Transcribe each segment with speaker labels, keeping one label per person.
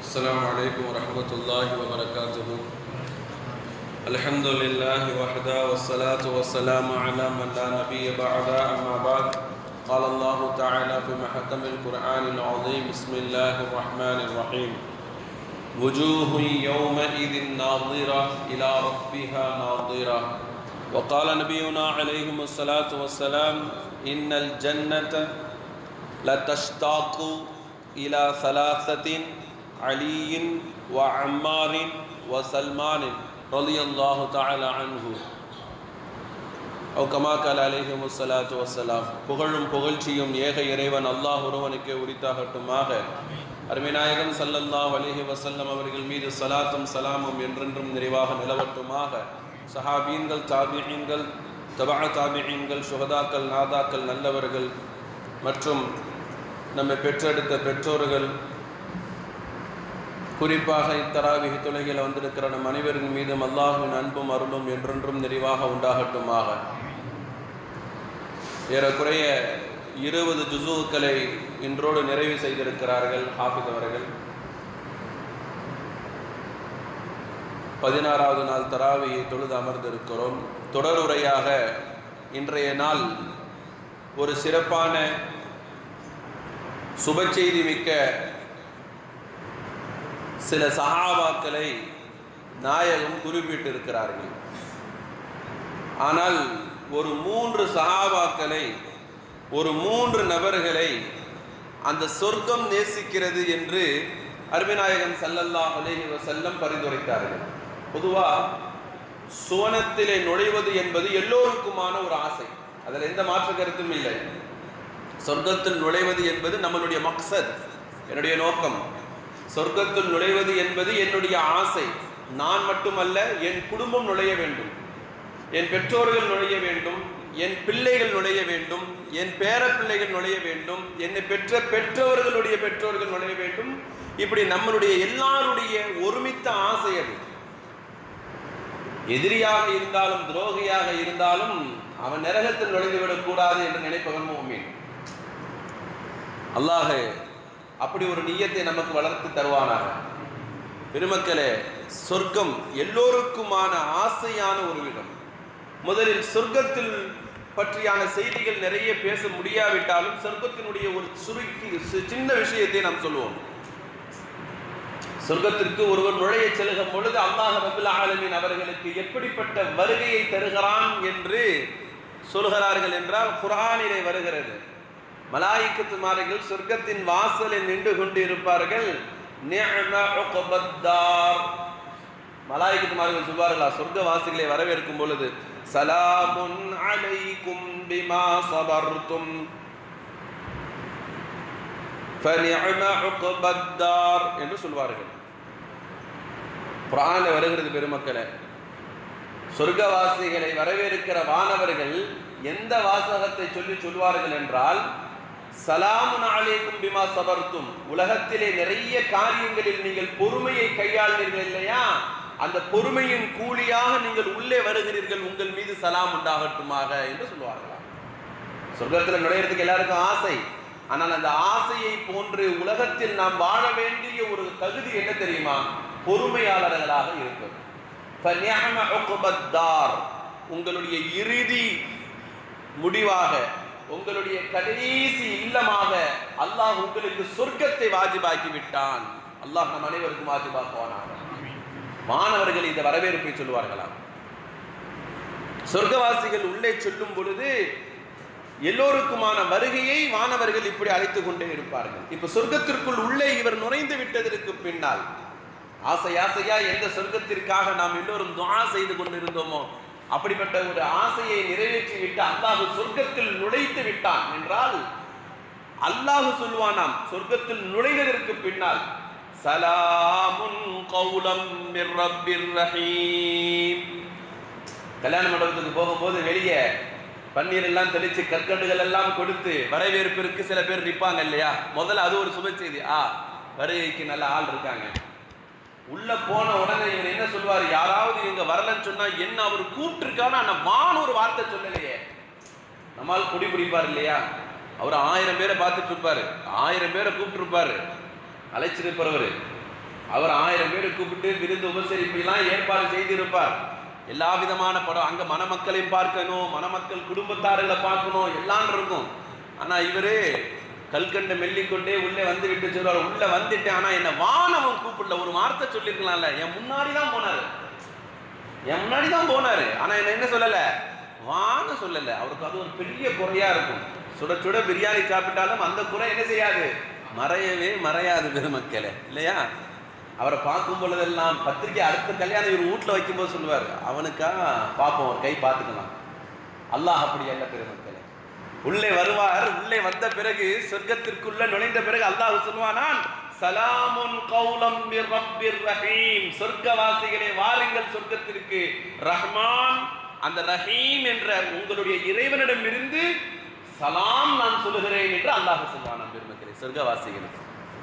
Speaker 1: السلام عليكم ورحمة الله وبركاته الحمد لله وحده والصلاة والسلام على من لا نبي بعد أما بعد قال الله تعالى في محكم القرآن العظيم بسم الله الرحمن الرحيم وجوه يومئذ ناظرة إلى ربها ناظرة وقال نبينا عليه الصلاة والسلام إن الجنة لتشتاق إلى ثلاثة علي وعمار وسلمان رضي الله تعالى عنه أو كما قال عليهم الصلاة والسلام புகழும் புகழ்ச்சியும் ஏக இறைவன் அல்லாஹ் ஒருவனுக்கே உரித்தாகட்டுமாக அருமைநாயகன் சல்லல்லாஹ் அலைஹி வஸல்லம் அவர்கள் மீது சலாத்தும் சலாமும் என்றென்றும் நிறைவாக நிலவட்டுமாக சஹாபீன்கள் தாபியீன்கள் தபா தாபியீன்கள் சுகதாக்கள் நாதாக்கள் நல்லவர்கள் மற்றும் நம்மை பெற்றெடுத்த பெற்றோர்கள் குறிப்பாக இத்தராவிகி தொலையில் வந்திருக்கிற நம் அனைவரின் மீதும் அல்லாஹின் அன்பும் அருளும் என்றென்றும் நிறைவாக உண்டாகட்டுமாக ஏறக்குறைய இருபது ஜுசுக்களை இன்றோடு நிறைவு செய்திருக்கிறார்கள் ஹாஃபித் அவர்கள் பதினாறாவது நாள் தராவியை தொழுது அமர்ந்திருக்கிறோம் தொடருரையாக இன்றைய நாள் ஒரு சிறப்பான சுப செய்தி மிக்க சில சஹாபாக்களை நாயகம் குறிப்பிட்டிருக்கிறார்கள் ஆனால் ஒரு மூன்று சஹாபாக்களை ஒரு மூன்று நபர்களை அந்த சொர்க்கம் நேசிக்கிறது என்று அருமைநாயகன் சல்லல்லா அலேஹி வசல்லம் பரிந்துரைத்தார்கள் பொதுவா சுவனத்திலே நுழைவது என்பது எல்லோருக்குமான ஒரு ஆசை அதில் எந்த மாற்று கருத்தும் இல்லை சொர்க்கத்தில் நுழைவது என்பது நம்மளுடைய மக்சத் என்னுடைய நோக்கம் சொர்க்கத்தில் நுழைவது என்பது என்னுடைய ஆசை நான் மட்டுமல்ல என் குடும்பம் நுழைய வேண்டும் என் பெற்றோர்கள் நுழைய வேண்டும் என் பிள்ளைகள் நுழைய வேண்டும் என் பேர பிள்ளைகள் நுழைய வேண்டும் என்னை பெற்ற பெற்றோர்களுடைய பெற்றோர்கள் நுழைய வேண்டும் இப்படி நம்மளுடைய எல்லாருடைய ஒருமித்த ஆசை அது எதிரியாக இருந்தாலும் துரோகியாக இருந்தாலும் அவன் நரகத்தில் நுழைந்துவிடக் கூடாது என்று நினைப்பவன் மூமின் அல்லாஹ் அப்படி ஒரு நீயத்தை நமக்கு வளர்த்து தருவானாக பெருமக்களே சொர்க்கம் எல்லோருக்குமான ஆசையான ஒரு இடம் முதலில் சொர்க்கத்தில் பற்றியான செய்திகள் நிறைய பேச முடியாவிட்டாலும் சொர்க்கத்தினுடைய ஒரு சுருக்கி சின்ன விஷயத்தை நாம் சொல்லுவோம் சொர்க்கத்திற்கு ஒருவர் நுழைய செல்லும் பொழுது அல்லாஹ் ரபுல் ஆலமின் அவர்களுக்கு எப்படிப்பட்ட வருகையை தருகிறான் என்று சொல்கிறார்கள் என்றால் குரானிலே வருகிறது மலாய்க்கத்துமார்கள் சொர்க்கத்தின் வாசலில் நின்று கொண்டு இருப்பார்கள் மலாய்க்கத்துமார்கள் சொல்வார்களா சொர்க்க வாசிகளை வரவேற்கும் பொழுது சலாமுன் அலைக்கும் பிமா சபர்தும் என்று சொல்வார்கள் குரான வருகிறது பெருமக்களை சொர்க்கவாசிகளை வரவேற்கிற வானவர்கள் எந்த வாசகத்தை சொல்லி சொல்வார்கள் என்றால் சலாமுன் அலைக்கும் பிமா சபர்த்தும் உலகத்திலே நிறைய காரியங்களில் நீங்கள் பொறுமையை கையாளுவீர்கள் இல்லையா அந்த பொறுமையின் கூலியாக நீங்கள் உள்ளே வருகிறீர்கள் உங்கள் மீது சலாம் உண்டாகட்டுமாக என்று சொல்லுவார்களா சொர்க்கத்தில் நுழையிறதுக்கு எல்லாருக்கும் ஆசை ஆனால் அந்த ஆசையை போன்று உலகத்தில் நாம் வாழ வேண்டிய ஒரு தகுதி என்ன தெரியுமா பொறுமையாளர்களாக இருப்பது உங்களுடைய இறுதி முடிவாக உங்களுடைய கடைசி இல்லமாக அல்லாஹ் உங்களுக்கு சொர்க்கத்தை வாஜிபாக்கி விட்டான் அல்லாஹ் நம் அனைவருக்கும் வாஜிபாக்குவானாக மாணவர்கள் இந்த வரவேற்பை சொல்லுவார்களாம் சொர்க்கவாசிகள் உள்ளே சொல்லும் பொழுது எல்லோருக்குமான வருகையை மாணவர்கள் இப்படி அழைத்து கொண்டே இருப்பார்கள் இப்ப சொர்க்கத்திற்குள் உள்ளே இவர் நுழைந்து விட்டதற்கு பின்னால் ஆசை ஆசையா எந்த சொர்க்கத்திற்காக நாம் எல்லோரும் துவா செய்து கொண்டிருந்தோமோ அப்படிப்பட்ட ஒரு ஆசையை நிறைவேற்றி விட்டு அல்லாஹு சொர்க்கத்தில் நுழைத்து விட்டான் என்றால் அல்லாஹு சொல்வானாம் சொர்க்கத்தில் நுழைவதற்கு பின்னால் சலாமுன் கௌலம் ரஹீம் கல்யாண மண்டபத்துக்கு போகும்போது வெளியே பன்னீர் எல்லாம் தெளிச்சு கற்கண்டுகள் எல்லாம் கொடுத்து வரவேற்பிற்கு சில பேர் நிற்பாங்க இல்லையா முதல்ல அது ஒரு சுப செய்தி ஆ வருகைக்கு நல்ல ஆள் இருக்காங்க உள்ள போன உடனே இவர் என்ன சொல்வார் யாராவது இவங்க வரலன்னு சொன்னா என்ன அவர் கூப்பிட்டுருக்கான்னு ஆனா வான் ஒரு வார்த்தை சொல்லலையே நம்மால் குடி பிடிப்பார் இல்லையா அவர் ஆயிரம் பேரை பார்த்துட்டு இருப்பாரு ஆயிரம் பேரை கூப்பிட்டு இருப்பாரு அழைச்சிருப்பவர் அவர் ஆயிரம் பேரை கூப்பிட்டு விருந்து உபசரிப்பு எல்லாம் ஏற்பாடு செய்திருப்பார் எல்லா விதமான படம் அங்க மணமக்களையும் பார்க்கணும் மணமக்கள் குடும்பத்தார்களை பார்க்கணும் எல்லாம் இருக்கும் ஆனா இவரு கல்கண்ட மெல்லிக்கொண்டே உள்ளே வந்து விட்டு சொல்றாரு உள்ள வந்துட்டேன் ஆனா என்ன வானவன் கூப்பிடல ஒரு வார்த்தை சொல்லிருக்கலாம்ல என் முன்னாடி தான் போனாரு என் முன்னாடி தான் போனாரு ஆனா என்ன என்ன சொல்லல வான்னு சொல்லல அவருக்கு அது ஒரு பெரிய குறையா இருக்கும் சுட சுட பிரியாணி சாப்பிட்டாலும் அந்த குறை என்ன செய்யாது மறையவே மறையாது பெருமக்களே இல்லையா அவரை பார்க்கும் பொழுதெல்லாம் பத்திரிக்கை அடுத்த கல்யாணம் இவர் வீட்டில் வைக்கும்போது சொல்லுவார் அவனுக்கா பார்ப்போம் ஒரு கை பார்த்துக்கலாம் அல்லாஹ் அப்படி அல்ல பெருமக்களே உள்ளே வருவார் உள்ளே வந்த பிறகு சொர்க்கத்திற்குள்ள நுழைந்த பிறகு அல்லாஹ் சொல்லுவானான் சலாமுன் கௌலம் மிர் ரப்பிர் ரஹீம் சொர்க்கவாசிகளே வாருங்கள் சொர்க்கத்திற்கு ரஹ்மான் அந்த ரஹீம் என்ற உங்களுடைய இறைவனிடமிருந்து சலாம் நான் சொல்லுகிறேன் என்று அல்லாஹ் சொல்வானாம் பெருமக்களே சொர்க்கவாசிகளுக்கு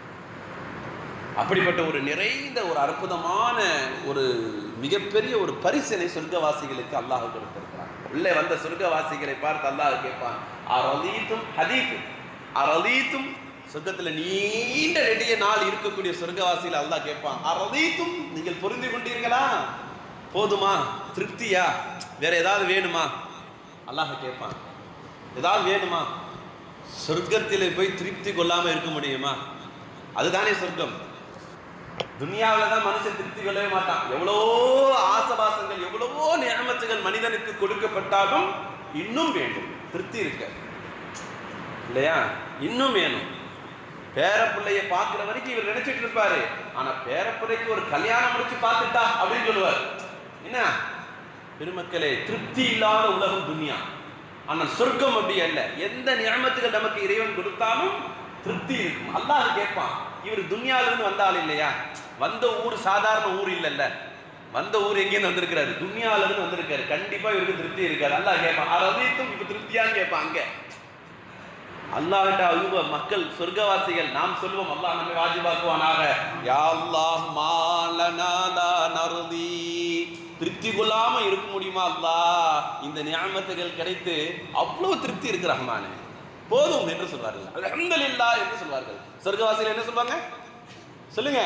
Speaker 1: அப்படிப்பட்ட ஒரு நிறைந்த ஒரு அற்புதமான ஒரு மிகப்பெரிய ஒரு பரிசனை சொர்க்கவாசிகளுக்கு அல்லாஹ் கொடுத்திருக்கிறான் உள்ளே வந்த சொர்க்கவாசிகளை பார்த்து அல்லாஹ் கேட்பான் அரலீத்தும் ஹதீத்தும் அரலீத்தும் சொர்க்கத்துல நீண்ட நெடிய நாள் இருக்கக்கூடிய சொர்க்கவாசிகள் அல்லாஹ் கேட்பான் அரலீத்தும் நீங்கள் பொருந்தி கொண்டீர்களா போதுமா திருப்தியா வேற ஏதாவது வேணுமா அல்லாஹ் கேட்பான் ஏதாவது வேணுமா சொர்க்கத்திலே போய் திருப்தி கொள்ளாம இருக்க முடியுமா அதுதானே சொர்க்கம் துனியாவில் தான் மனுஷன் திருப்தி கொள்ளவே மாட்டான் எவ்வளவோ ஆசபாசங்கள் எவ்வளவோ நியமத்துகள் மனிதனுக்கு கொடுக்கப்பட்டாலும் இன்னும் வேண்டும் திருப்தி இருக்க இல்லையா இன்னும் வேணும் பேர பிள்ளைய பார்க்கிற வரைக்கும் இவர் நினைச்சிட்டு இருப்பாரு ஆனா பேர பிள்ளைக்கு ஒரு கல்யாணம் முடிச்சு பார்த்துட்டா அப்படின்னு சொல்லுவார் என்ன பெருமக்களே திருப்தி இல்லாத உலகம் துனியா ஆனால் சொர்க்கம் அப்படி அல்ல எந்த நியமத்துகள் நமக்கு இறைவன் கொடுத்தாலும் திருப்தி இருக்கும் அல்லாஹ் கேட்பான் இவர் துன்யால இருந்து வந்த ஆள் இல்லையா வந்த ஊர் சாதாரண ஊர் இல்லைல்ல வந்த ஊர் எங்கேருந்து வந்திருக்கிறாரு துன்யால இருந்து வந்திருக்காரு கண்டிப்பா இவருக்கு திருப்தி இருக்காது அல்லாஹ் கேட்பான் அரபித்தும் இப்ப திருப்தியான்னு கேட்பான் அங்க அல்லாஹ்ட்ட அழுவ மக்கள் சொர்க்கவாசிகள் நாம் சொல்லுவோம் அல்லாஹ் நம்மை வாஜிபாக்குவானாக யா அல்லாஹ் மாலனா லா நர்தி திருப்தி கொள்ளாம இருக்க முடியுமா அல்லாஹ் இந்த நியாமத்துகள் கிடைத்து அவ்வளவு திருப்தி இருக்கு ரஹ்மானே போதும் என்று சொல்வார்கள் அல்ஹம்துலில்லாஹ் என்று சொல்வார்கள் சொர்க்கவாசிகள் என்ன சொல்வாங்க சொல்லுங்க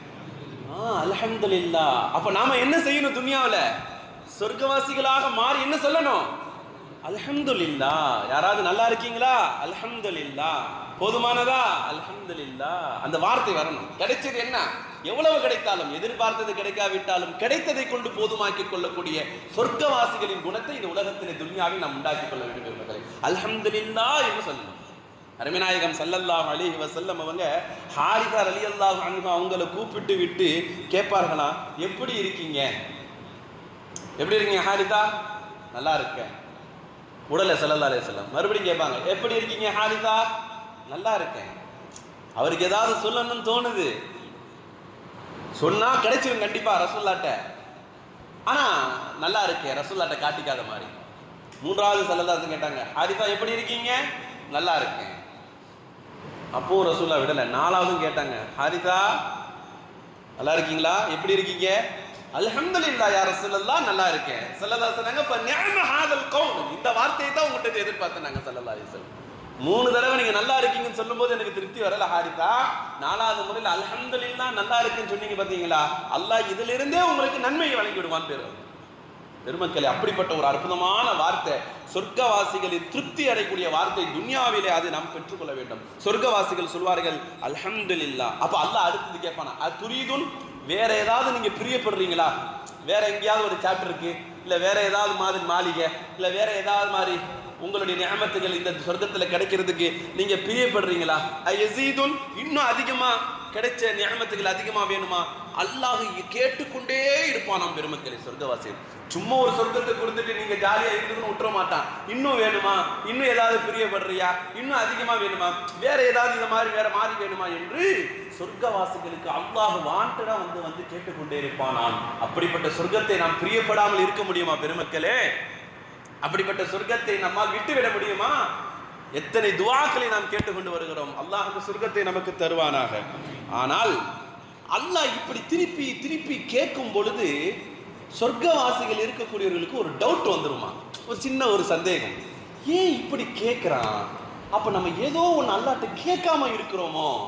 Speaker 1: ஆ அல்ஹம்துலில்லாஹ் அப்ப நாம என்ன செய்யணும் துனியாவுல சொர்க்கவாசிகளாக மாறி என்ன சொல்லணும் அல்ஹம்துலில்லாஹ் யாராவது நல்லா இருக்கீங்களா அல்ஹம்துலில்லாஹ் போதுமானதா அல்ஹம்துலில்லாஹ் அந்த வார்த்தை வரணும் கிடைச்சது என்ன எவ்வளவு கிடைத்தாலும் எதிர்பார்த்தது கிடைக்காவிட்டாலும் கிடைத்ததை கொண்டு போதுமாக்கிக் கொள்ளக்கூடிய சொர்க்கவாசிகளின் குணத்தை இந்த உலகத்திலே துன்யாவில் நாம் உண்டாக்கிக் கொள்ள வேண்டும் என்பதை அல்ஹம்துலில்லாஹ் என்று சொல்லணும் அருமைநாயகம் சல்லல்லாஹு அலைஹி வஸல்லம் அவங்க ஹாரிதா ரலியல்லாஹு அன்ஹு அவங்கள கூப்பிட்டு விட்டு கேட்பார்களாம் எப்படி இருக்கீங்க எப்படி இருக்கீங்க ஹாரிதா நல்லா இருக்கேன் உடலை சல்லல்லா அலைஹி வஸல்லம் மறுபடியும் கேட்பாங்க எப்படி இருக்கீங்க ஹாரிதா நல்லா இருக்கேன் அவருக்கு ஏதாவது சொல்லணும்னு தோணுது சொன்னா கிடைச்சிரும் கண்டிப்பா ரசூல்லாட்ட ஆனா நல்லா இருக்கேன் ரசூல்லாட்ட காட்டிக்காத மாதிரி மூன்றாவது சல்லல்லாசன் கேட்டாங்க ஹாரிதா எப்படி இருக்கீங்க நல்லா இருக்கேன் அப்போ ரசூல்லா விடல நாலாவதும் கேட்டாங்க ஹாரிதா நல்லா இருக்கீங்களா எப்படி இருக்கீங்க அல்ஹம்துலில்லாஹ் யா ரசூலல்லாஹ் நல்லா இருக்கேன் ஸல்லல்லாஹு அலைஹி வஸல்லம் ஃப நிஅம ஹாதல் கவுல் இந்த வார்த்தையை தான் உங்கள்கிட்ட எதிர்பார்த்தேன் நாங்க ஸல்லல்லாஹு அலைஹி வஸல்லம் மூணு தடவை நீங்க நல்லா இருக்கீங்கன்னு சொல்லும்போது எனக்கு திருப்தி வரல ஹாரிதா நாலாவது முறையில் அல்ஹம்துலில்லாஹ் நல்லா இருக்குன்னு சொன்னீங்க பாத்தீங்களா அல்லாஹ் இதுல இருந்தே உங்களுக்கு நன்மையை வழங்கி விடுவான் பேர் பெருமக்களே அப்படிப்பட்ட ஒரு அற்புதமான வார்த்தை சொர்க்கவாசிகளின் திருப்தி அடையக்கூடிய வார்த்தை துன்யாவிலே அதை நாம் பெற்றுக்கொள்ள வேண்டும் சொர்க்கவாசிகள் சொல்வார்கள் அல்ஹம்துலில்லாஹ் அப்ப அல்லாஹ் அடுத்தது கேட்பானா அது துரிதுன் வேற ஏதாவது நீங்க பிரியப்படுறீங்களா வேற எங்கேயாவது ஒரு சாப்டர் இருக்கு இல்ல வேற ஏதாவது மாதிரி மாளிகை இல்ல வேற ஏதாவது மாதிரி உங்களுடைய நியமத்துகள் இந்த சொர்க்கத்துல கிடைக்கிறதுக்கு நீங்க பிரியப்படுறீங்களா யசீதுன் இன்னும் அதிகமா கிடைச்ச நியமத்துகள் அதிகமா வேணுமா அல்லாஹ் கேட்டுக்கொண்டே இருப்பான் நாம் பெருமக்களே சொர்க்கவாசிகள் சும்மா ஒரு சொர்க்கத்தை கொடுத்துட்டு நீங்க ஜாலியா இருக்குதுன்னு விட்டுற மாட்டான் இன்னும் வேணுமா இன்னும் ஏதாவது பிரியப்படுறியா இன்னும் அதிகமா வேணுமா வேற ஏதாவது இந்த மாதிரி வேற மாதிரி வேணுமா என்று சொர்க்கவாசிகளுக்கு அல்லாஹ் வாண்டடா வந்து வந்து கேட்டுக்கொண்டே இருப்பானாம் அப்படிப்பட்ட சொர்க்கத்தை நாம் பிரியப்படாமல் இருக்க முடியுமா பெருமக்களே அப்படிப்பட்ட சொர்க்கத்தை நம்மால் விட்டுவிட முடியுமா எத்தனை துவாக்களை நாம் கேட்டுக்கொண்டு வருகிறோம் அல்லாஹ் அந்த சொர்க்கத்தை நமக்கு தருவானாக ஆனால் அல்லாஹ் இப்படி திருப்பி திருப்பி கேட்கும் பொழுது சொர்க்கவாசிகள் இருக்கக்கூடியவர்களுக்கு ஒரு டவுட் வந்துருமா ஒரு சின்ன ஒரு சந்தேகம் ஏன் இப்படி கேட்குறான் அப்போ நம்ம ஏதோ ஒன்று அல்லாட்ட கேட்காம இருக்கிறோமோ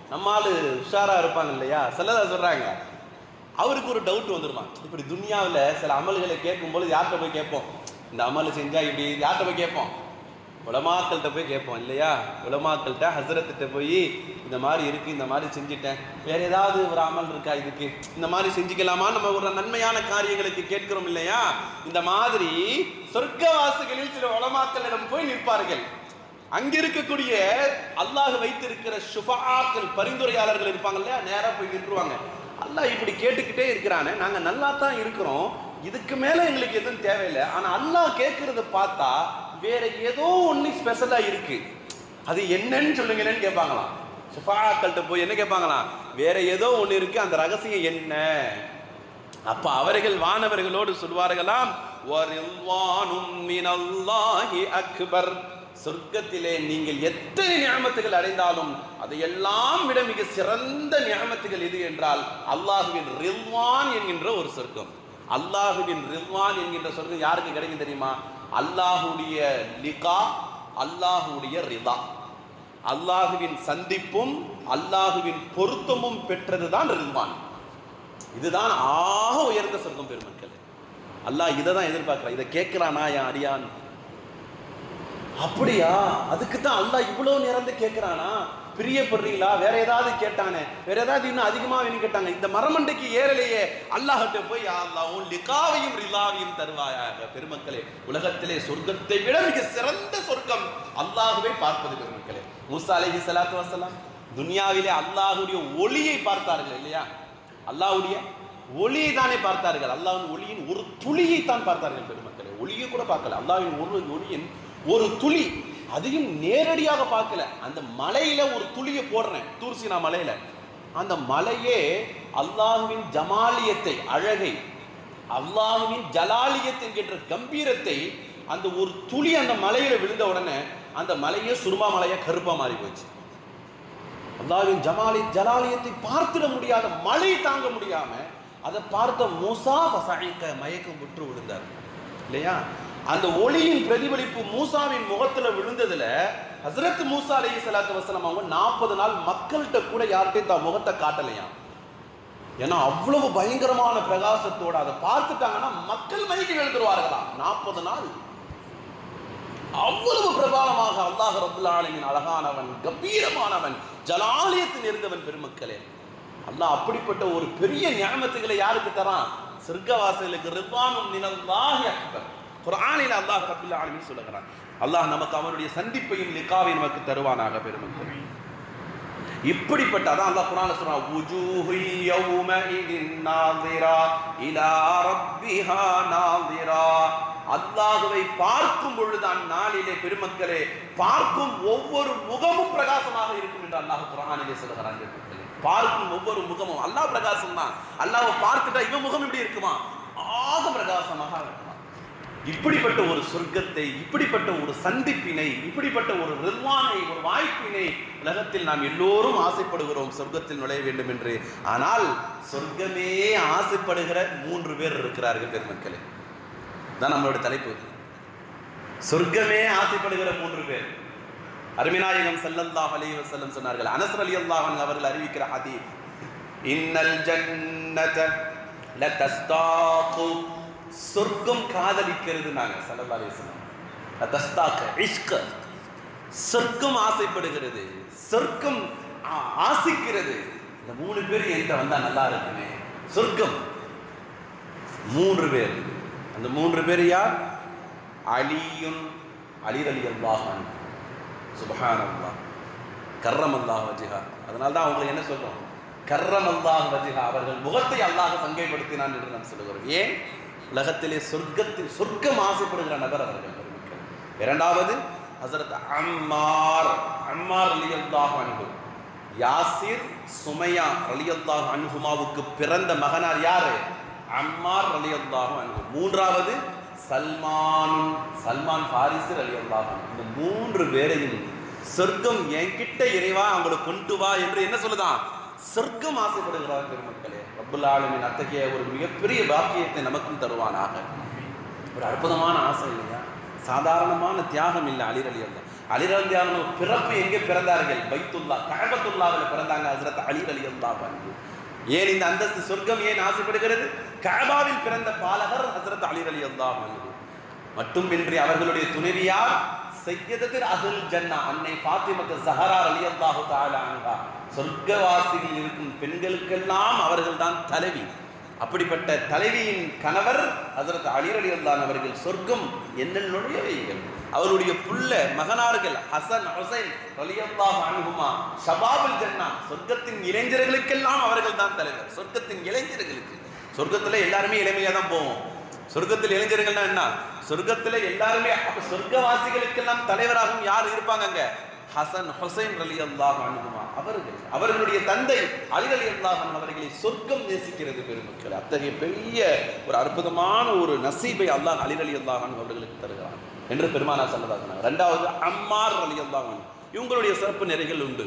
Speaker 1: நம்ம ஆளு உஷாரா இருப்பாங்க இல்லையா சிலதா சொல்றாங்க அவருக்கு ஒரு டவுட் வந்துருமா இப்படி துனியாவில் சில அமல்களை கேட்கும்போது யார்கிட்ட போய் கேட்போம் இந்த அமல் செஞ்சா இப்படி யார்கிட்ட போய் கேட்போம் உலமாக்கள்கிட்ட போய் கேட்போம் இல்லையா உலமாக்கள்கிட்ட ஹசரத்திட்ட போய் இந்த மாதிரி இருக்கு இந்த மாதிரி செஞ்சுட்டேன் வேற ஏதாவது ஒரு அமல் இருக்கா இதுக்கு இந்த மாதிரி செஞ்சுக்கலாமா நம்ம ஒரு நன்மையான காரியங்களுக்கு கேட்கிறோம் இல்லையா இந்த மாதிரி சொர்க்கவாசிகளில் சில உலமாக்களிடம் போய் நிற்பார்கள் அங்க இருக்கக்கூடிய அல்லாஹ் வைத்திருக்கிற ஷுஃபாக்கள் பரிந்துரையாளர்கள் இருப்பாங்க இல்லையா நேரா போய் நின்றுவாங்க அல்லாஹ் இப்படி கேட்டுக்கிட்டே இருக்கிறானே நாங்க நல்லா தான் இருக்கிறோம் இதுக்கு மேல எங்களுக்கு எதுவும் தேவையில்லை ஆனா அல்லாஹ் கேட்கறத பார்த்தா வேற ஏதோ ஒண்ணு ஸ்பெஷலா இருக்கு அது என்னன்னு சொல்லுங்கன்னு கேட்பாங்களாம் ஷுஃபாக்கள்கிட்ட போய் என்ன கேட்பாங்களாம் வேற ஏதோ ஒண்ணு இருக்கு அந்த ரகசியம் என்ன அப்ப அவர்கள் வானவர்களோடு சொல்வார்களாம் "வரில்வானும் மினல்லாஹி அக்பர் சொர்க்கத்திலே நீங்கள் எத்தனை ஞாபகத்துகள் அடைந்தாலும் அதையெல்லாம் விட மிக சிறந்த ஞாபகத்துகள் எது என்றால் அல்லாஹுவின் ரில்வான் என்கின்ற ஒரு சொர்க்கம் அல்லாஹுவின் ரில்வான் என்கின்ற சொர்க்கம் யாருக்கு கிடைக்கும் தெரியுமா அல்லாஹுடைய லிகா அல்லாஹுடைய ரிதா அல்லாஹுவின் சந்திப்பும் அல்லாஹுவின் பொருத்தமும் பெற்றதுதான் ரில்வான் இதுதான் ஆக உயர்ந்த சொர்க்கம் பெருமக்கள் அல்லாஹ் இதை தான் எதிர்பார்க்கிறான் இதை கேட்கிறானா என் அடியான் அப்படியா அதுக்கு தான் அல்லாஹ் இவ்வளவு நேரம் கேட்கிறானா பிரியப்படுறீங்களா வேற ஏதாவது கேட்டானே வேற ஏதாவது இன்னும் அதிகமா வேணும் கேட்டாங்க இந்த மரமண்டைக்கு ஏறலையே அல்லாஹ்கிட்ட போய் "யா அல்லாஹ் உன் லிகாவையும் ரிலாவையும் தருவாயாக பெருமக்களே உலகத்திலே சொர்க்கத்தை விட மிக சிறந்த சொர்க்கம் அல்லாஹுவை பார்ப்பது பெருமக்களே மூசா அலைஹி ஸலாத்து வஸலாம் துனியாவிலே அல்லாஹ்வுடைய ஒளியை பார்த்தார்கள் இல்லையா அல்லாஹ்வுடைய ஒளியை தானே பார்த்தார்கள் அல்லாஹ்வின் ஒளியின் ஒரு துளியை தான் பார்த்தார்கள் பெருமக்களே ஒளியை கூட பார்க்கல அல்லாஹ்வின் ஒரு ஒளியின் ஒரு துளி அதையும் நேரடியாக பார்க்கல அந்த மலையில ஒரு துளியை போடுறேன் தூர்சினா மலையில அந்த மலையே அல்லாஹுவின் ஜமாலியத்தை அழகை அல்லாஹுவின் ஜலாலியத் என்கின்ற கம்பீரத்தை அந்த ஒரு துளி அந்த மலையில விழுந்த உடனே அந்த மலையே சுருமா மலையா கருப்பா மாறி போச்சு அல்லாஹ்வின் ஜமாலி ஜலாலியத்தை பார்த்திட முடியாத மழை தாங்க முடியாம அதை பார்த்த மூசா ஃபசைக்க மயக்கம் விட்டு விழுந்தார் இல்லையா அந்த ஒளியின் பிரதிபலிப்பு மூசாவின் முகத்துல விழுந்ததுல ஹசரத் மூசா அலைஹி ஸலாத்து வஸலாம் அவங்க நாற்பது நாள் மக்கள்கிட்ட கூட யார்கிட்டையும் தான் முகத்தை காட்டலையாம் ஏன்னா அவ்வளவு பயங்கரமான பிரகாசத்தோட அதை பார்த்துட்டாங்கன்னா மக்கள் மயக்கி எழுந்துருவார்களாம் நாற்பது நாள் அவ்வளவு பிரபாலமாக அல்லாஹ் ரபுல் ஆலமின் அழகானவன் கம்பீரமானவன் ஜலாலயத்தில் இருந்தவன் பெருமக்களே அல்லாஹ் அப்படிப்பட்ட ஒரு பெரிய ஞாபகத்துகளை யாருக்கு தரான் சொர்க்கவாசிகளுக்கு ரிபானும் நினல்லாஹி அக்பர் குர்ஆனில் அல்லாஹ் ரபுல் ஆலமின் சொல்லுகிறான் அல்லாஹ் நமக்கு அவனுடைய சந்திப்பையும் நிக்காவையும் நமக்கு தருவானாக பெருமக்களே இப்படிப்பட்ட அதான் அல்லாஹ் குர்ஆன்ல சொல்றான் வுஜூஹு யௌமஇதின் நாதிரா இலா ரப்பிஹா நாதிரா அல்லாஹ்வை பார்க்கும் பொழுது அந்நாளிலே பெருமக்களே பார்க்கும் ஒவ்வொரு முகமும் பிரகாசமாக இருக்கும் என்று அல்லாஹ் குர்ஆனிலே சொல்கிறான் பெருமக்களே பார்க்கும் ஒவ்வொரு முகமும் அல்லாஹ் பிரகாசம் தான் அல்லாஹ்வை பார்த்துட்டா இவன் முகம் எப்படி இருக்குமா ஆக பிரகாசமாக இருக்குமா இப்படிப்பட்ட ஒரு சொர்க்கத்தை இப்படிப்பட்ட ஒரு சந்திப்பினை இப்படிப்பட்ட ஒரு ரில்வானை ஒரு வாய்ப்பினை உலகத்தில் நாம் எல்லோரும் ஆசைப்படுகிறோம் சொர்க்கத்தில் நுழைய வேண்டும் என்று ஆனால் சொர்க்கமே ஆசைப்படுகிற மூன்று பேர் இருக்கிறார்கள் பெருமக்களே தான் நம்மளோட தலைப்பு சொர்க்கமே ஆசைப்படுகிற மூன்று பேர் அருமிநாயகம் ஸல்லல்லாஹு அலைஹி வஸல்லம் சொன்னார்கள் அனஸ் ரலியல்லாஹு அன்ஹு அவர்கள் அறிவிக்கிற ஹதீஸ் இன்னல் ஜன்னத லதஸ்தாகு சொர்க்கம் காதலிக்கிறது நாங்க ஸல்லல்லாஹு அலைஹி வஸல்லம் லதஸ்தாக இஷ்க சொர்க்கம் ஆசைப்படுகிறது சொர்க்கம் ஆ- ஆசிக்கிறது இந்த மூணு பேர் என்கிட்ட வந்தா நல்லா இருக்குமே சொர்க்கம் மூன்று பேர் அந்த மூன்று பேர் யார் அலியும் அலி அலி அல்லாஹான் சுபஹான் அல்லாஹ் கர்ரம் அல்லாஹ் வஜிஹா அதனால தான் அவங்களுக்கு என்ன சொல்றோம் கர்ரம் அல்லாஹ் வஜிஹா அவர்கள் முகத்தை அல்லாஹ் சங்கைப்படுத்தினான் என்று நாம் சொல்லுகிறோம் ஏன் உலகத்திலே சொர்க்கத்தில் சொர்க்கம் ஆசைப்படுகிற நபர் அவர்கள் பெருமக்கள். இரண்டாவது ஹசரத் அம்மார் அம்மார் அலி அல்லாஹ் அன்ஹு யாசிர் சுமையா அலி அல்லாஹ் அன்ஹுமாவுக்கு பிறந்த மகனார் யாரு அம்மார் அலி அல்லாஹ் அன்ஹு மூன்றாவது சல்மான் சல்மான் பாரிசர் அலி அல்லாஹ் அன்ஹு. இந்த மூன்று பேரையும் சொர்க்கம் என்கிட்ட இறைவா அவங்களை கொண்டு வா என்று என்ன சொல்லுதான் சொர்க்கம் ஆசைப்படுகிறார் பெருமக்களே ரப்புல் ஆலமீன் அத்தகைய ஒரு மிகப்பெரிய பாக்கியத்தை நமக்கும் தருவானாக ஒரு அற்புதமான ஆசை இல்லையா சாதாரணமான தியாகம் இல்லை அலிர் அலி அல்லா அலிர் அலி அல்லா பிறப்பு எங்கே பிறந்தார்கள் பைத்துல்லா கழபத்துல்லாவில் பிறந்தாங்க ஹசரத் அலிர் அலி அல்லா ஏன் இந்த அந்தஸ்து சொர்க்கம் ஏன் ஆசைப்படுகிறது கஅபாவில் பிறந்த பாலகர் ஹசரத் அலிர் அலி அல்லா மட்டுமின்றி அவர்களுடைய துணைவியார் சையதத்தில் அகுல் ஜன்னா அன்னை பாத்திமத்து ஜஹரா அலி அல்லாஹு தாலா அன்ஹா சொர்க்கவாசியில் இருக்கும் பெண்களுக்கெல்லாம் அவர்கள்தான் தலைவி அப்படிப்பட்ட தலைவியின் கணவர் ஹசரத் அலிர் அலி அல்லான் அவர்கள் சொர்க்கம் என்னில் நுழைய வையுங்கள் அவருடைய புள்ள மகனார்கள் ஹசன் ஹுசைன் ரலியல்லாஹு அன்ஹுமா ஷபாபுல் ஜன்னா சொர்க்கத்தின் இளைஞர்களுக்கெல்லாம் அவர்கள் தான் தலைவர் சொர்க்கத்தின் இளைஞர்களுக்கு சொர்க்கத்துல எல்லாருமே இளமையா தான் போவோம் சொர்க்கத்தில் இளைஞர்கள்னா என்ன சொர்க்கத்துல எல்லாருமே அப்ப சொர்க்கவாசிகளுக்கெல்லாம் தலைவராகவும் யார் இருப்பாங்க அங்க ஹசன் ஹுசைன் அலி அல்லாஹ் அனுகுமா அவர்கள் அவர்களுடைய தந்தை அலி அலி அல்லாஹ் அவர்களை சொர்க்கம் நேசிக்கிறது பெருமக்கள் அத்தகைய பெரிய ஒரு அற்புதமான ஒரு நசீபை அல்லாஹ் அலி அலி அல்லாஹ் அவர்களுக்கு தருகிறான் என்று பெருமானா சொல்லதா சொன்னாங்க ரெண்டாவது அம்மார் அலி அல்லாஹ் இவங்களுடைய சிறப்பு நிறைகள் உண்டு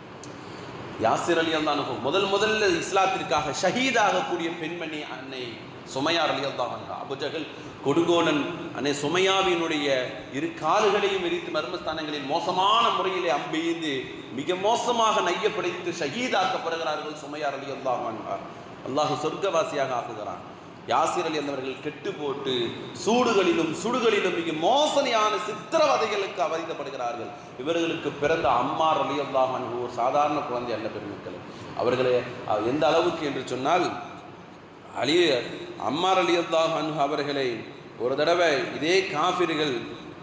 Speaker 1: யாசிர் அலி அல்லாஹ் முதல் முதல்ல இஸ்லாத்திற்காக ஷஹீதாகக்கூடிய பெண்மணி அன்னை சுமையார் அலி அல்லாஹ் அபுஜகல் கொடுங்கோனன் அன்னை சுமையாவினுடைய இரு கால்களையும் விரித்து மர்மஸ்தானங்களில் மோசமான முறையிலே அம்பெய்து மிக மோசமாக நையப்படைத்து ஷஹீதாக்கப்படுகிறார்கள் சுமையார் அலி அல்லாஹ் அல்லாஹ் சொர்க்கவாசியாக ஆக்குகிறான் யாசிர் அலி அந்தவர்கள் கெட்டு போட்டு சூடுகளிலும் சுடுகளிலும் மிக மோசனையான சித்திரவதைகளுக்கு அவதிக்கப்படுகிறார்கள் இவர்களுக்கு பிறந்த அம்மார் அலி அல்லாஹ் ஒரு சாதாரண குழந்தை அல்ல பெருமக்கள் அவர்களே அஹ், எந்த அளவுக்கு என்று சொன்னால் அலி அம்மார் அலி அல்லாஹ் அவர்களை ஒரு தடவை இதே காஃபிர்கள்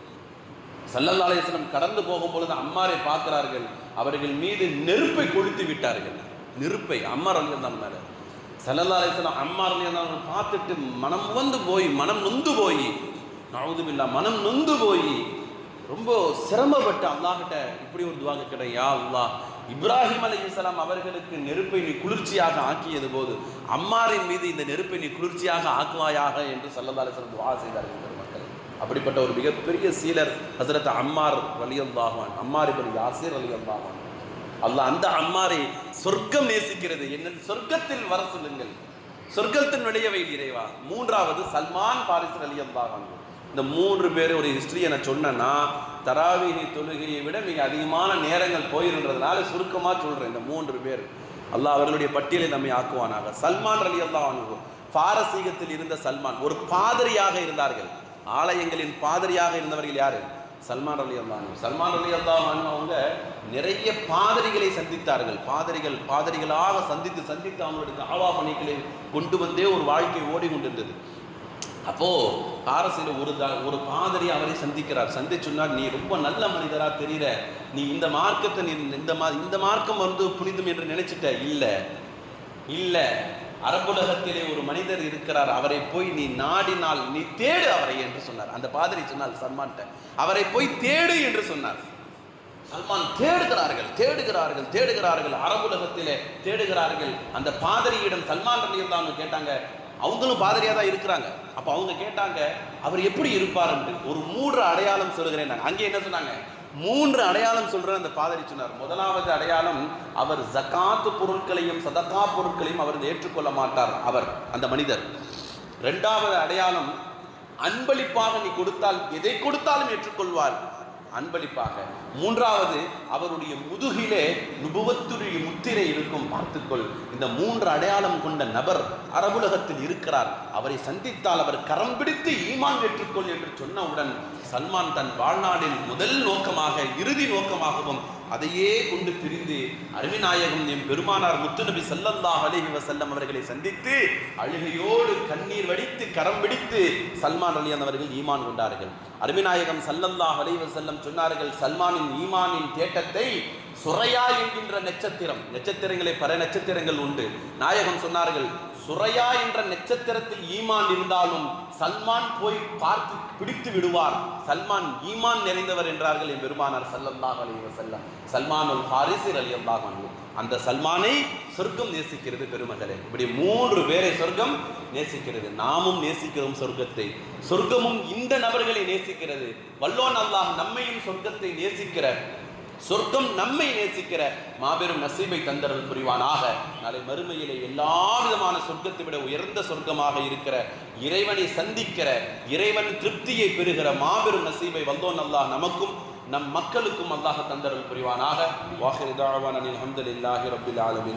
Speaker 1: சல்லல்லா அலைஹிஸ்ஸலாம் கடந்து போகும் பொழுது அம்மாரை பார்க்கிறார்கள் அவர்கள் மீது நெருப்பை கொளுத்தி விட்டார்கள் நெருப்பை அம்மார் அலி அல்லாஹ் மேல சல்லல்லா அலைஹிஸ்ஸலாம் அம்மார் அலி அல்லாஹ் பார்த்துட்டு மனம் வந்து போய் மனம் நொந்து போய் நவுதுபில்லா மனம் நொந்து போய் ரொம்ப சிரமப்பட்டு அல்லாஹ்கிட்ட இப்படி ஒரு துவா கேட்டேன் யா அல்லாஹ் இப்ராஹிம் அலைஹிஸ்ஸலாம் அவர்களுக்கு நெருப்பை நீ குளிர்ச்சியாக ஆக்கியது போது அம்மாரின் மீது இந்த நெருப்பை நீ குளிர்ச்சியாக ஆக்குவாயாக என்று சல்லல்லா அலைஹிஸ்ஸலாம் துவா செய்தார்கள் பெருமக்கள் அப்படிப்பட்ட ஒரு மிகப்பெரிய சீலர் ஹசரத் அம்மார் வலியல்லாஹான் அம்மார் இவர் யாசிர் அலியல்லாஹான் அல்லாஹ் அந்த அம்மாரை சொர்க்கம் நேசிக்கிறது என்ன சொர்க்கத்தில் வர சொல்லுங்கள் சொர்க்கத்தின் நுழையவை இறைவா மூன்றாவது சல்மான் பாரிஸ் அலியல்லாஹான் இந்த மூன்று பேர் ஒரு ஹிஸ்டரியை நான் சொன்னேன்னா தராவீகி தொழுகையை விட மிக அதிகமான நேரங்கள் போயிருன்றதுனால சுருக்கமாக சொல்கிறேன் இந்த மூன்று பேர் அல்லாஹ் அவர்களுடைய பட்டியலை நம்மை ஆக்குவானாக சல்மான் அலி அல்லாஹ் பாரசீகத்தில் இருந்த சல்மான் ஒரு பாதிரியாக இருந்தார்கள் ஆலயங்களின் பாதிரியாக இருந்தவர்கள் யாரு சல்மான் அலி அல்லாஹ் சல்மான் அலி அல்லாஹ் அவங்க நிறைய பாதிரிகளை சந்தித்தார்கள் பாதிரிகள் பாதிரிகளாக சந்தித்து சந்தித்து அவங்களுடைய தாவா பணிகளை கொண்டு வந்தே ஒரு வாழ்க்கை ஓடி கொண்டிருந்தது அப்போ பாரசீல ஒரு த ஒரு பாதிரி அவரை சந்திக்கிறார் சந்திச்சுன்னார் நீ ரொம்ப நல்ல மனிதரா தெரியுற நீ இந்த மார்க்கத்தை நீ இந்த மா இந்த மார்க்கம் வந்து புனிதம் என்று நினைச்சிட்ட இல்ல இல்ல அரபுலகத்திலே ஒரு மனிதர் இருக்கிறார் அவரை போய் நீ நாடினால் நீ தேடு அவரை என்று சொன்னார் அந்த பாதிரி சொன்னார் சல்மான்ட்ட அவரை போய் தேடு என்று சொன்னார் சல்மான் தேடுகிறார்கள் தேடுகிறார்கள் தேடுகிறார்கள் அரபுலகத்திலே தேடுகிறார்கள் அந்த பாதிரியிடம் சல்மான் ரலியல்லாஹு கேட்டாங்க அவங்களும் பாதிரியா தான் இருக்கிறாங்க அப்ப அவங்க கேட்டாங்க அவர் எப்படி இருப்பாருன்ட்டு ஒரு மூன்று அடையாளம் சொல்லுகிறேன் நாங்க. அங்கே என்ன சொன்னாங்க மூன்று அடையாளம் சொல்ற அந்த பாதிரி சொன்னார் முதலாவது அடையாளம் அவர் ஜகாத்து பொருட்களையும் சதகா பொருட்களையும் அவர் ஏற்றுக்கொள்ள மாட்டார் அவர் அந்த மனிதர் இரண்டாவது அடையாளம் அன்பளிப்பாக நீ கொடுத்தால் எதை கொடுத்தாலும் ஏற்றுக்கொள்வார் அன்பளிப்பாக மூன்றாவது அவருடைய முதுகிலே நுபுவத்துடைய முத்திரை இருக்கும் பார்த்துக்கொள் இந்த மூன்று அடையாளம் கொண்ட நபர் அரபுலகத்தில் இருக்கிறார் அவரை சந்தித்தால் அவர் கரம் பிடித்து ஈமான் ஏற்றுக்கொள் என்று சொன்னவுடன் சல்மான் தன் வாழ்நாளில் முதல் நோக்கமாக இறுதி நோக்கமாகவும் அதையே கொண்டு பிரிந்து அருவிநாயகம் எம் பெருமானார் முத்துநபி ஸல்லல்லாஹு அலைஹி வஸல்லம் அவர்களை சந்தித்து அழுகையோடு கண்ணீர் வடித்து கரம் பிடித்து சல்மான் அலி அவர்கள் ஈமான் கொண்டார்கள் அருவிநாயகம் ஸல்லல்லாஹு அலைஹி வஸல்லம் சொன்னார்கள் சல்மானின் ஈமானின் தேட்டத்தை சுரையா என்கின்ற நட்சத்திரம் நட்சத்திரங்களை பல நட்சத்திரங்கள் உண்டு நாயகம் சொன்னார்கள் சுரையா என்ற நட்சத்திரத்தில் ஈமான் இருந்தாலும் சல்மான் போய் பார்த்து பிடித்து விடுவார் சல்மான் ஈமான் நிறைந்தவர் என்றார்கள் என் பெருமானார் சல்லல்லாஹு அலைஹி வஸல்லம் சல்மானுல் ஹாரிஸ் ரலியல்லாஹு அன்ஹு அந்த சல்மானை சொர்க்கம் நேசிக்கிறது பெருமகளே இப்படி மூன்று பேரை சொர்க்கம் நேசிக்கிறது நாமும் நேசிக்கிறோம் சொர்க்கத்தை சொர்க்கமும் இந்த நபர்களை நேசிக்கிறது வல்லோன் அல்லாஹ் நம்மையும் சொர்க்கத்தை நேசிக்கிற
Speaker 2: சொர்க்கம் நம்மை நேசிக்கிற மாபெரும் நசீபை தந்தரல் புரிவானாக நாளை மறுமையிலே எல்லா விதமான சொர்க்கத்தை விட உயர்ந்த சொர்க்கமாக இருக்கிற இறைவனை சந்திக்கிற இறைவன் திருப்தியை பெறுகிற மாபெரும் நசீபை வந்தோன் அல்லாஹ் நமக்கும் நம் மக்களுக்கும் அல்லாஹ் தந்தரல் புரிவானாக வாஹிர் தாவானில் அஹமதுல்லாஹி ரபில் ஆலமின்